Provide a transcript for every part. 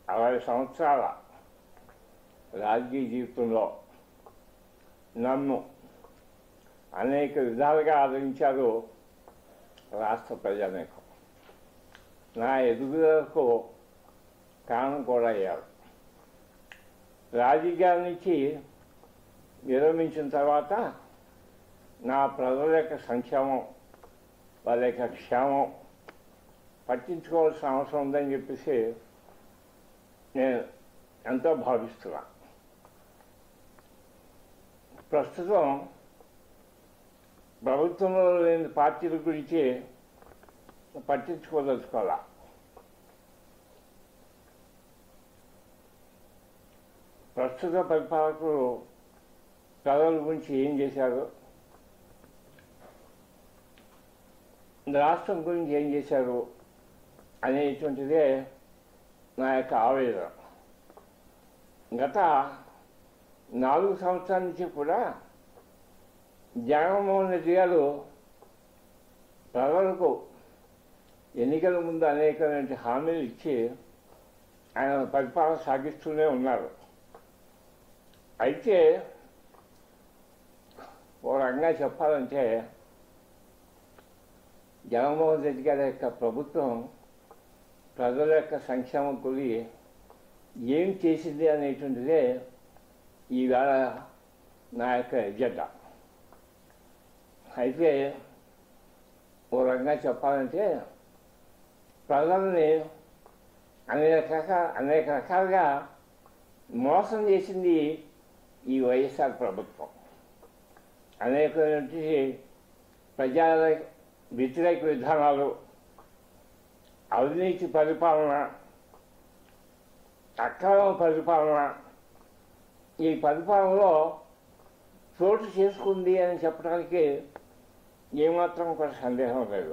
అరవై సంవత్సరాల రాజకీయ జీవితంలో నన్ను అనేక విధాలుగా ఆదరించారు రాష్ట్ర ప్రజానీకం నా ఎదుగుదలకు కారణం కూడా అయ్యారు రాజకీయాల నుంచి విరమించిన తర్వాత నా ప్రజల యొక్క సంక్షేమం వాళ్ళ యొక్క క్షేమం పట్టించుకోవాల్సిన అవసరం ఉందని చెప్పేసి నేను ఎంతో భావిస్తున్నా ప్రస్తుతం ప్రభుత్వంలో లేని పార్టీల గురించి పట్టించుకోదలుచుకోవాలా ప్రస్తుత పరిపాలకులు ప్రజల గురించి ఏం చేశారు రాష్ట్రం గురించి ఏం చేశారు అనేటువంటిదే నా యొక్క ఆవేదన గత నాలుగు సంవత్సరాల నుంచి కూడా జగన్మోహన్ రెడ్డి గారు ప్రజలకు ఎన్నికల ముందు అనేకమైన హామీలు ఇచ్చి ఆయన పరిపాలన సాగిస్తూనే ఉన్నారు అయితే ఓ రకంగా చెప్పాలంటే జగన్మోహన్ రెడ్డి గారి యొక్క ప్రభుత్వం ప్రజల యొక్క సంక్షేమం కొలి ఏం చేసింది అనేటువంటిదే ఈవేళ నా యొక్క ఎజెండా అయితే ఓ రకంగా చెప్పాలంటే ప్రజల్ని అనేక రకాల అనేక రకాలుగా మోసం చేసింది ఈ వైఎస్ఆర్ ప్రభుత్వం అనేకటువంటి ప్రజా వ్యతిరేక విధానాలు అవినీతి పరిపాలన అక్రమ పరిపాలన ఈ పరిపాలనలో చోటు చేసుకుంది అని చెప్పడానికి ఏమాత్రం కూడా సందేహం లేదు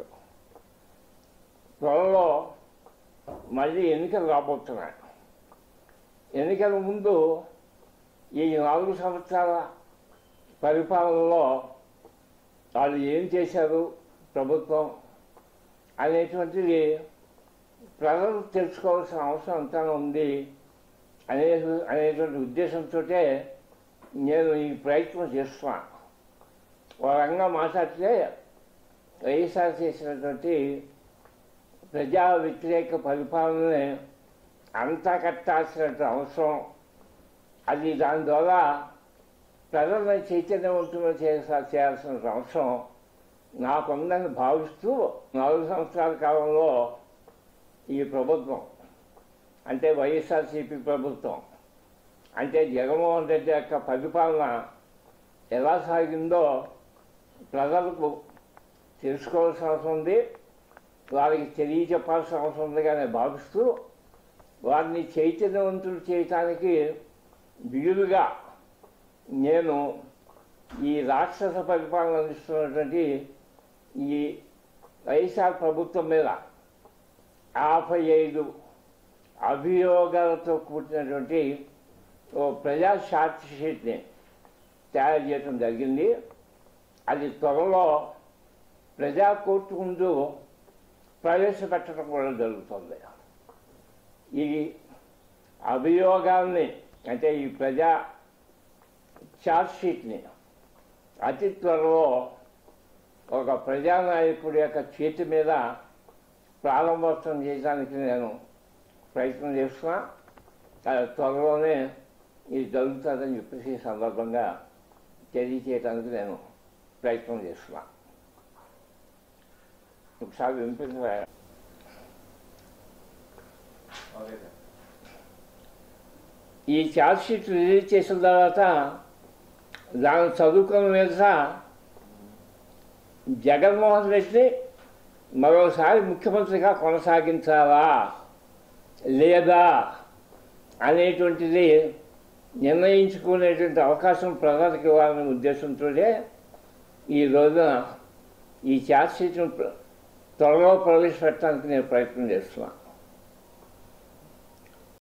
త్వరలో మళ్ళీ ఎన్నికలు రాబోతున్నాయి ఎన్నికల ముందు ఈ నాలుగు సంవత్సరాల పరిపాలనలో వాళ్ళు ఏం చేశారు ప్రభుత్వం అనేటువంటిది ప్రజలు తెలుసుకోవాల్సిన అవసరం అంతా ఉంది అనే అనేటువంటి ఉద్దేశంతో నేను ఈ ప్రయత్నం చేస్తున్నాను ఒక రంగా మాట్లాడితే వైఎస్ఆర్ చేసినటువంటి ప్రజా వ్యతిరేక పరిపాలనని అంతా కట్టాల్సినటువంటి అవసరం అది దాని ద్వారా ప్రజలను చైతన్యవంతులు చేసా చేయాల్సిన అవసరం నాకుందని భావిస్తూ నాలుగు సంవత్సరాల కాలంలో ఈ ప్రభుత్వం అంటే వైఎస్ఆర్సీపీ ప్రభుత్వం అంటే జగన్మోహన్ రెడ్డి యొక్క పరిపాలన ఎలా సాగిందో ప్రజలకు తెలుసుకోవాల్సిన అవసరం ఉంది వారికి తెలియచెప్పాల్సిన అవసరం ఉందిగా నేను భావిస్తూ వారిని చైతన్యవంతులు చేయటానికి వీలుగా నేను ఈ రాక్షస పరిపాలన అందిస్తున్నటువంటి ఈ వైఎస్ఆర్ ప్రభుత్వం మీద యాభై ఐదు అభియోగాలతో కూడినటువంటి ఓ ప్రజా షార్ట్ షీట్ని తయారు చేయడం జరిగింది అది త్వరలో ప్రజా కోర్టు ముందు ప్రవేశపెట్టడం కూడా జరుగుతుంది ఈ అభియోగాల్ని అంటే ఈ ప్రజా ఛార్జ్ షీట్ని అతి త్వరలో ఒక ప్రజానాయకుడి యొక్క చేతి మీద ప్రారంభోత్సవం చేయడానికి నేను ప్రయత్నం చేస్తున్నా అది త్వరలోనే ఇది జరుగుతుందని చెప్పేసి ఈ సందర్భంగా తెలియచేయడానికి నేను ప్రయత్నం చేస్తున్నా ఒకసారి వినిపించరా ఓకే సార్ ఈ ఛార్జ్ షీట్ రిలీజ్ చేసిన తర్వాత దాన్ని చదువుకున్న మీద జగన్మోహన్ రెడ్డి మరోసారి ముఖ్యమంత్రిగా కొనసాగించాలా లేదా అనేటువంటిది నిర్ణయించుకునేటువంటి అవకాశం ప్రజలకు ఇవ్వాలనే ఉద్దేశంతో ఈ రోజున ఈ ఛార్జ్ షీట్ను ప్ర- త్వరలో ప్రవేశపెట్టడానికి నేను ప్రయత్నం చేస్తున్నాను